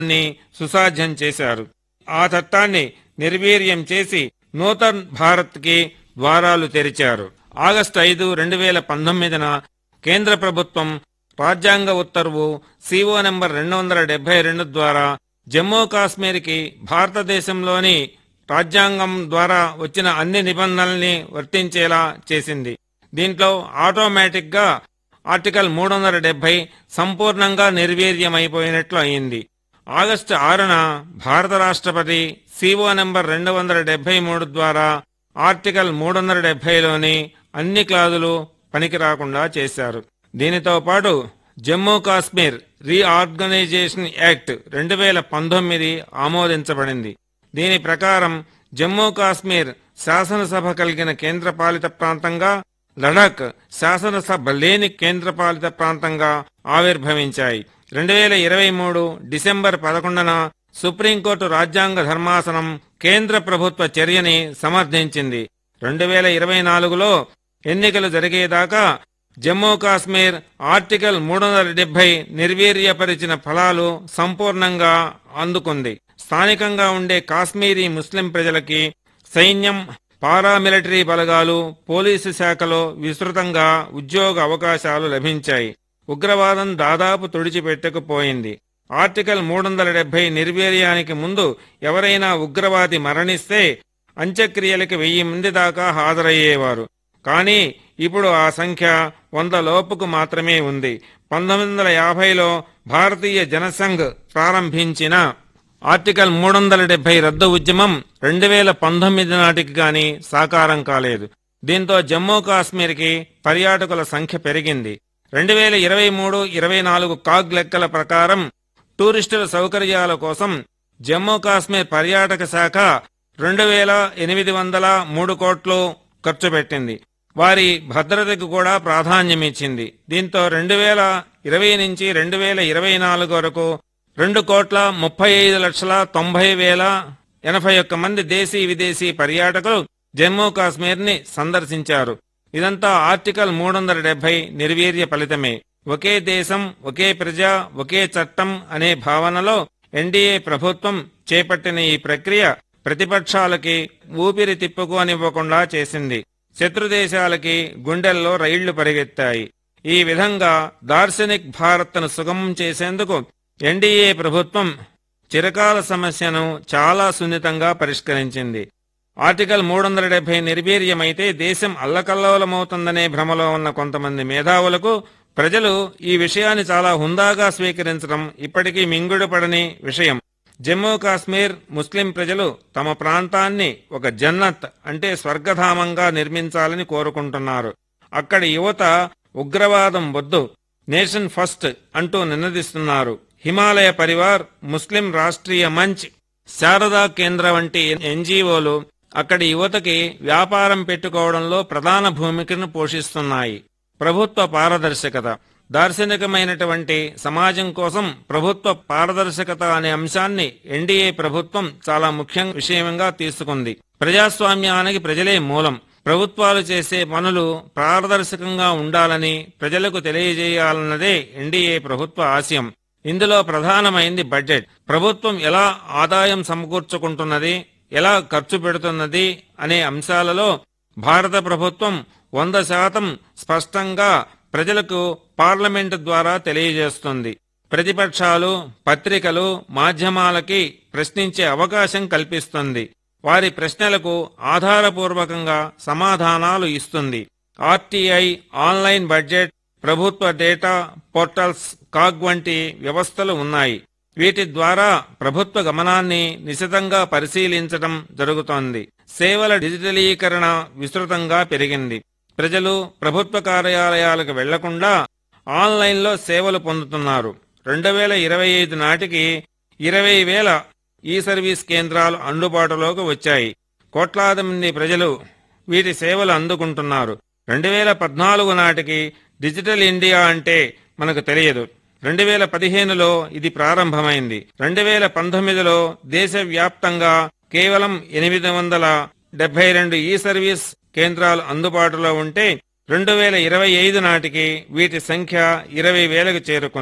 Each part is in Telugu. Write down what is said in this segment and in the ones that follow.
ని సుసాధ్యం చేశారు ఆ చట్టాన్ని నిర్వీర్యం చేసి నూతన్ భారత్ కి ద్వారాలు తెరిచారు ఆగస్టు ఐదు రెండు వేల పంతొమ్మిదిన కేంద్ర ప్రభుత్వం రాజ్యాంగ ఉత్తర్వు సిఓ నెంబర్ రెండు వందల డెబ్బై రెండు ద్వారా జమ్మూ కాశ్మీర్కి భారతదేశంలోని రాజ్యాంగం ద్వారా వచ్చిన అన్ని నిబంధనల్ని వర్తించేలా చేసింది దీంట్లో ఆటోమేటిక్ గా ఆర్టికల్ మూడు వందల డెబ్బై సంపూర్ణంగా నిర్వీర్యమైపోయినట్లు అయింది ఆగస్టు ఆరున భారత రాష్ట్రపతి సిఓ నెంబర్ రెండు వందల డెబ్బై మూడు ద్వారా ఆర్టికల్ మూడు వందల డెబ్బైలోని అన్ని క్లాజులు పనికి రాకుండా చేశారు దీనితో పాటు జమ్మూ కాశ్మీర్ రీఆర్గనైజేషన్ యాక్ట్ రెండు వేల పంతొమ్మిది ఆమోదించబడింది దీని ప్రకారం జమ్మూ కాశ్మీర్ శాసనసభ కలిగిన కేంద్రపాలిత ప్రాంతంగా లడాక్ శాసనసభ లేని కేంద్రపాలిత ప్రాంతంగా ఆవిర్భవించాయి రెండు వేల ఇరవై మూడు డిసెంబర్ పదకొండున సుప్రీంకోర్టు రాజ్యాంగ ధర్మాసనం కేంద్ర ప్రభుత్వ చర్యని సమర్థించింది రెండు వేల ఇరవై నాలుగులో ఎన్నికలు జరిగేదాకా జమ్మూ కాశ్మీర్ ఆర్టికల్ మూడు వందల డెబ్బై నిర్వీర్యపరిచిన ఫలాలు సంపూర్ణంగా అందుకుంది స్థానికంగా ఉండే కాశ్మీరీ ముస్లిం ప్రజలకి సైన్యం పారామిలిటరీ బలగాలు పోలీసు శాఖలో విస్తృతంగా ఉద్యోగ అవకాశాలు లభించాయి ఉగ్రవాదం దాదాపు తుడిచిపెట్టకపోయింది ఆర్టికల్ మూడు వందల డెబ్బై నిర్వీర్యానికి ముందు ఎవరైనా ఉగ్రవాది మరణిస్తే అంత్యక్రియలకు వెయ్యి మంది దాకా హాజరయ్యేవారు కానీ ఇప్పుడు ఆ సంఖ్య వంద లోపుకు మాత్రమే ఉంది పంతొమ్మిది వందల యాభైలో భారతీయ జనసంఘ్ ప్రారంభించిన ఆర్టికల్ మూడు వందల డెబ్బై రద్దు ఉద్యమం రెండు వేల పంతొమ్మిది నాటికి గాని సాకారం కాలేదు దీంతో జమ్మూ కాశ్మీర్కి పర్యాటకుల సంఖ్య పెరిగింది రెండు వేల ఇరవై మూడు ఇరవై నాలుగు కాగ్ లెక్కల ప్రకారం టూరిస్టుల సౌకర్యాల కోసం జమ్మూ కాశ్మీర్ పర్యాటక శాఖ రెండు వేల ఎనిమిది వందల మూడు కోట్లు ఖర్చు పెట్టింది వారి భద్రతకు కూడా ప్రాధాన్యమిచ్చింది దీంతో రెండు వేల ఇరవై నుంచి రెండు వేల ఇరవై నాలుగు వరకు రెండు కోట్ల ముప్పై ఐదు లక్షల తొంభై వేల ఎనభై ఒక్క మంది దేశీ విదేశీ పర్యాటకులు జమ్మూ కాశ్మీర్ ని సందర్శించారు ఇదంతా ఆర్టికల్ మూడు వందల డెబ్బై నిర్వీర్య ఫలితమే ఒకే దేశం ఒకే ప్రజ ఒకే చట్టం అనే భావనలో ఎన్డీఏ ప్రభుత్వం చేపట్టిన ఈ ప్రక్రియ ప్రతిపక్షాలకి ఊపిరి తిప్పుకోనివ్వకుండా చేసింది శత్రు దేశాలకి గుండెల్లో రైళ్లు పరిగెత్తాయి ఈ విధంగా దార్శనిక్ భారత్ను సుగమం చేసేందుకు ఎన్డీఏ ప్రభుత్వం చిరకాల సమస్యను చాలా సున్నితంగా పరిష్కరించింది ఆర్టికల్ మూడు వందల డెబ్బై నిర్వీర్యమైతే దేశం అల్లకల్లోలమవుతుందనే భ్రమలో ఉన్న కొంతమంది మేధావులకు ప్రజలు ఈ విషయాన్ని చాలా హుందాగా స్వీకరించడం ఇప్పటికీ మింగుడుపడని విషయం జమ్మూ కాశ్మీర్ ముస్లిం ప్రజలు తమ ప్రాంతాన్ని ఒక జన్నత్ అంటే స్వర్గధామంగా నిర్మించాలని కోరుకుంటున్నారు అక్కడి యువత ఉగ్రవాదం వద్దు నేషన్ ఫస్ట్ అంటూ నినదిస్తున్నారు హిమాలయ పరివార్ ముస్లిం రాష్ట్రీయ మంచ్ శారదా కేంద్ర వంటి ఎన్జీఓలు అక్కడి యువతకి వ్యాపారం పెట్టుకోవడంలో ప్రధాన భూమికను పోషిస్తున్నాయి ప్రభుత్వ పారదర్శకత దార్శనికమైనటువంటి సమాజం కోసం ప్రభుత్వ పారదర్శకత అనే అంశాన్ని ఎన్డీఏ ప్రభుత్వం చాలా ముఖ్య విషయంగా తీసుకుంది ప్రజాస్వామ్యానికి ప్రజలే మూలం ప్రభుత్వాలు చేసే పనులు పారదర్శకంగా ఉండాలని ప్రజలకు తెలియజేయాలన్నదే ఎన్డీఏ ప్రభుత్వ ఆశయం ఇందులో ప్రధానమైంది బడ్జెట్ ప్రభుత్వం ఎలా ఆదాయం సమకూర్చుకుంటున్నది ఎలా ఖర్చు పెడుతున్నది అనే అంశాలలో భారత ప్రభుత్వం వంద శాతం స్పష్టంగా ప్రజలకు పార్లమెంటు ద్వారా తెలియజేస్తుంది ప్రతిపక్షాలు పత్రికలు మాధ్యమాలకి ప్రశ్నించే అవకాశం కల్పిస్తుంది వారి ప్రశ్నలకు ఆధారపూర్వకంగా సమాధానాలు ఇస్తుంది ఆర్టీఐ ఆన్లైన్ బడ్జెట్ ప్రభుత్వ డేటా పోర్టల్స్ కాగ్ వంటి వ్యవస్థలు ఉన్నాయి వీటి ద్వారా ప్రభుత్వ గమనాన్ని నిశితంగా పరిశీలించడం జరుగుతోంది సేవల డిజిటలీకరణ విస్తృతంగా పెరిగింది ప్రజలు ప్రభుత్వ కార్యాలయాలకు వెళ్లకుండా ఆన్లైన్లో సేవలు పొందుతున్నారు రెండు వేల ఇరవై ఐదు నాటికి ఇరవై వేల ఈ సర్వీస్ కేంద్రాలు అందుబాటులోకి వచ్చాయి కోట్లాది మంది ప్రజలు వీటి సేవలు అందుకుంటున్నారు రెండు వేల పద్నాలుగు నాటికి డిజిటల్ ఇండియా అంటే మనకు తెలియదు రెండు వేల పదిహేనులో ఇది ప్రారంభమైంది రెండు వేల పంతొమ్మిదిలో దేశవ్యాప్తంగా కేవలం ఎనిమిది వందల డెబ్బై రెండు ఈ సర్వీస్ కేంద్రాలు అందుబాటులో ఉంటే రెండు వేల ఇరవై ఐదు నాటికి వీటి సంఖ్య ఇరవై వేలకు చేరుకుంది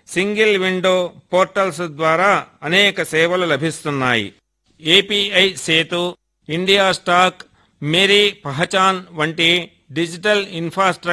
సింగిల్ విండో పోర్టల్స్ ద్వారా అనేక సేవలు లభిస్తున్నాయి API Setu India stack Meri Pehchan వంటి డిజిటల్ ఇన్ఫ్రాస్ట్రక్చర్